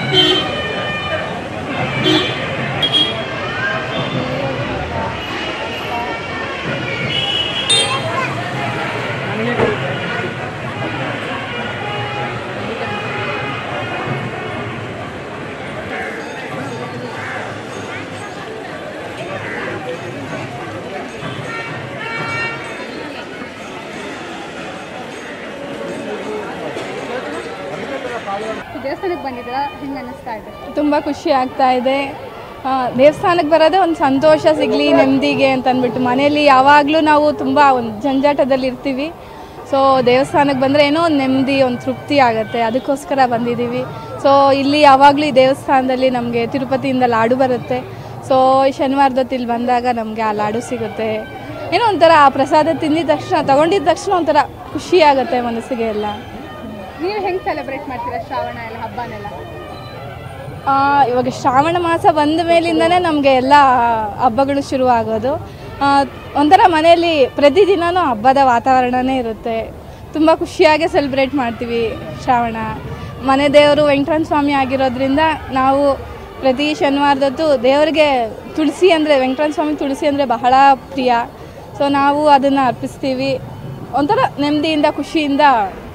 ದೇವಸ್ಥಾನಕ್ಕೆ ಬಂದಿದ್ದೀರಾ ಹೆಂಗೆ ಅನ್ನಿಸ್ತಾ ಇದೆ ತುಂಬ ಖುಷಿ ಆಗ್ತಾ ಇದೆ ಆ, ದೇವಸ್ಥಾನಕ್ಕೆ ಬರೋದೇ ಒಂದು ಸಂತೋಷ ಸಿಗಲಿ ನೆಮ್ಮದಿಗೆ ಅಂತ ಅಂದ್ಬಿಟ್ಟು ಮನೆಯಲ್ಲಿ ಯಾವಾಗಲೂ ನಾವು ತುಂಬ ಒಂದು ಜಂಜಾಟದಲ್ಲಿ ಇರ್ತೀವಿ ಸೊ ದೇವಸ್ಥಾನಕ್ಕೆ ಬಂದರೆ ಏನೋ ಒಂದು ನೆಮ್ಮದಿ ಒಂದು ತೃಪ್ತಿ ಆಗುತ್ತೆ ಅದಕ್ಕೋಸ್ಕರ ಬಂದಿದ್ದೀವಿ ಸೊ ಇಲ್ಲಿ ಯಾವಾಗಲೂ ಈ ದೇವಸ್ಥಾನದಲ್ಲಿ ನಮಗೆ ತಿರುಪತಿಯಿಂದ ಲಾಡು ಬರುತ್ತೆ ಸೊ ಶನಿವಾರದೊತ್ತು ಇಲ್ಲಿ ಬಂದಾಗ ನಮಗೆ ಆ ಲಾಡು ಸಿಗುತ್ತೆ ಏನೋ ಒಂಥರ ಆ ಪ್ರಸಾದ ತಿಂದಿದ ತಕ್ಷಣ ತಗೊಂಡಿದ್ದ ತಕ್ಷಣ ಒಂಥರ ಖುಷಿ ಆಗುತ್ತೆ ಮನಸ್ಸಿಗೆ ಎಲ್ಲ ನೀವು ಹೆಂಗೆ ಸೆಲೆಬ್ರೇಟ್ ಮಾಡ್ತೀರಾ ಶ್ರಾವಣ ಎಲ್ಲ ಹಬ್ಬನೆಲ್ಲ ಆ, ಇವಾಗ ಶ್ರಾವಣ ಮಾಸ ಬಂದ ಮೇಲಿಂದನೇ ನಮಗೆ ಎಲ್ಲ ಹಬ್ಬಗಳು ಶುರುವಾಗೋದು ಆ, ಒಂಥರ ಮನೆಯಲ್ಲಿ ಪ್ರತಿದಿನವೂ ಹಬ್ಬದ ವಾತಾವರಣನೇ ಇರುತ್ತೆ ತುಂಬ ಖುಷಿಯಾಗಿ ಸೆಲೆಬ್ರೇಟ್ ಮಾಡ್ತೀವಿ ಶ್ರಾವಣ ಮನೆ ದೇವರು ವೆಂಕಟರಮಣ ಸ್ವಾಮಿ ಆಗಿರೋದ್ರಿಂದ ನಾವು ಪ್ರತಿ ಶನಿವಾರದೊತ್ತು ದೇವರಿಗೆ ತುಳಸಿ ಅಂದರೆ ವೆಂಕಟರಮಣ ಸ್ವಾಮಿ ತುಳಸಿ ಅಂದರೆ ಬಹಳ ಪ್ರಿಯ ಸೊ ನಾವು ಅದನ್ನು ಅರ್ಪಿಸ್ತೀವಿ ಒಂಥರ ನೆಮ್ಮದಿಯಿಂದ ಖುಷಿಯಿಂದ